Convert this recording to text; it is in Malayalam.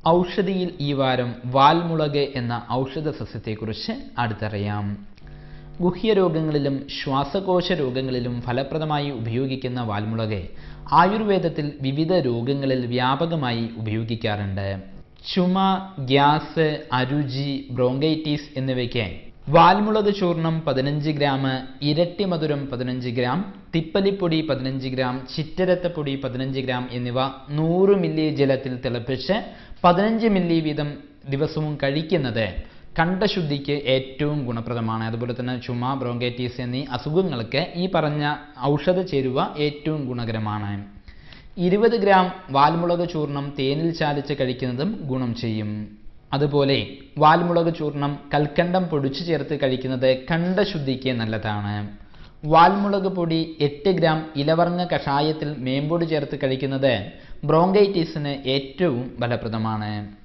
ഔഷധിയിൽ ഈ വാരം വാൽമുളക് എന്ന ഔഷധ സസ്യത്തെക്കുറിച്ച് അടുത്തറിയാം ഗുഹ്യരോഗങ്ങളിലും ശ്വാസകോശ രോഗങ്ങളിലും ഫലപ്രദമായി ഉപയോഗിക്കുന്ന വാൽമുളക് ആയുർവേദത്തിൽ വിവിധ രോഗങ്ങളിൽ വ്യാപകമായി ഉപയോഗിക്കാറുണ്ട് ചുമ ഗ്യാസ് അരുചി ബ്രോങ്കൈറ്റിസ് എന്നിവയ്ക്ക് വാൽമുളക് ചൂർണം പതിനഞ്ച് ഗ്രാം ഇരട്ടി മധുരം പതിനഞ്ച് ഗ്രാം തിപ്പലിപ്പൊടി പതിനഞ്ച് ഗ്രാം ചിറ്റരത്തപ്പൊടി പതിനഞ്ച് ഗ്രാം എന്നിവ നൂറ് മില്ലി ജലത്തിൽ തിളപ്പിച്ച് പതിനഞ്ച് മില്ലി വീതം ദിവസവും കഴിക്കുന്നത് കണ്ഠശുദ്ധിക്ക് ഏറ്റവും ഗുണപ്രദമാണ് അതുപോലെ തന്നെ ചുമ ബ്രോങ്കൈറ്റിസ് എന്നീ അസുഖങ്ങൾക്ക് ഈ പറഞ്ഞ ഔഷധ ചേരുവ ഏറ്റവും ഗുണകരമാണ് ഇരുപത് ഗ്രാം വാൽമുളക് ചൂർണം തേനിൽ ചാലിച്ച് കഴിക്കുന്നതും ഗുണം ചെയ്യും അതുപോലെ വാൽമുളക് ചൂർണം കൽക്കണ്ടം പൊടിച്ചു ചേർത്ത് കഴിക്കുന്നത് കണ്ഠശുദ്ധിക്ക് നല്ലതാണ് വാൽമുളക് പൊടി എട്ട് ഗ്രാം ഇലവർങ്ങ കഷായത്തിൽ മേമ്പൊടി ചേർത്ത് കഴിക്കുന്നത് ബ്രോങ്കൈറ്റിസിന് ഏറ്റവും ഫലപ്രദമാണ്